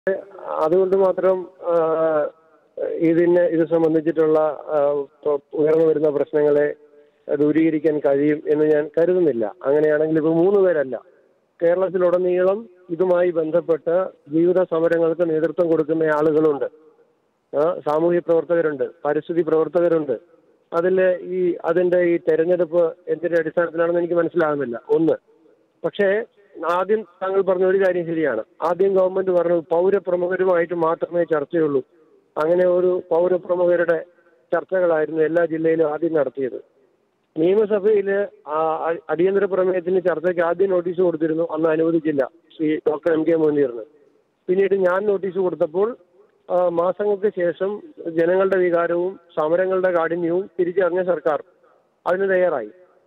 അതുകൊണ്ട് മാത്രം ആ, ഇതിനെ ഇത് സംബന്ധിച്ചിട്ടുള്ള ആ, ഇപ്പൊ ഉയർന്നു വരുന്ന പ്രശ്നങ്ങളെ ദൂരീകരിക്കാൻ കഴിയും എന്ന് ഞാൻ കരുതുന്നില്ല അങ്ങനെയാണെങ്കിൽ ഇപ്പോൾ മൂന്ന് പേരല്ല കേരളത്തിലുടനീളം ഇതുമായി ബന്ധപ്പെട്ട് ജീവിത സമരങ്ങൾക്ക് നേതൃത്വം കൊടുക്കുന്ന ആളുകളുണ്ട് ആ, സാമൂഹ്യ പ്രവർത്തകരുണ്ട് പരിസ്ഥിതി പ്രവർത്തകരുണ്ട് അതിൽ ഈ അതിന്റെ ഈ തെരഞ്ഞെടുപ്പ് എന്തിന്റെ അടിസ്ഥാനത്തിലാണെന്ന് എനിക്ക് മനസ്സിലാകുന്നില്ല ഒന്ന് പക്ഷേ ആദ്യം താങ്കൾ പറഞ്ഞ ഒരു കാര്യം ശരിയാണ് ആദ്യം ഗവൺമെന്റ് പറഞ്ഞു പൗരപ്രമുഖരുമായിട്ട് മാത്രമേ ചർച്ചയുള്ളൂ അങ്ങനെ ഒരു പൗരപ്രമുഖരുടെ ചർച്ചകളായിരുന്നു എല്ലാ ജില്ലയിലും ആദ്യം നടത്തിയത് നിയമസഭയിൽ അടിയന്തര പ്രമേയത്തിന് ചർച്ചയ്ക്ക് ആദ്യം നോട്ടീസ് കൊടുത്തിരുന്നു അന്ന് അനുവദിച്ചില്ല ശ്രീ ഡോക്ടർ എം കെ മോഹനീറിന് പിന്നീട് ഞാൻ നോട്ടീസ് കൊടുത്തപ്പോൾ ആ, മാസങ്ങൾക്ക് ശേഷം ജനങ്ങളുടെ വികാരവും സമരങ്ങളുടെ കാഠിന്യവും തിരിച്ചറിഞ്ഞ സർക്കാർ അതിന് തയ്യാറായി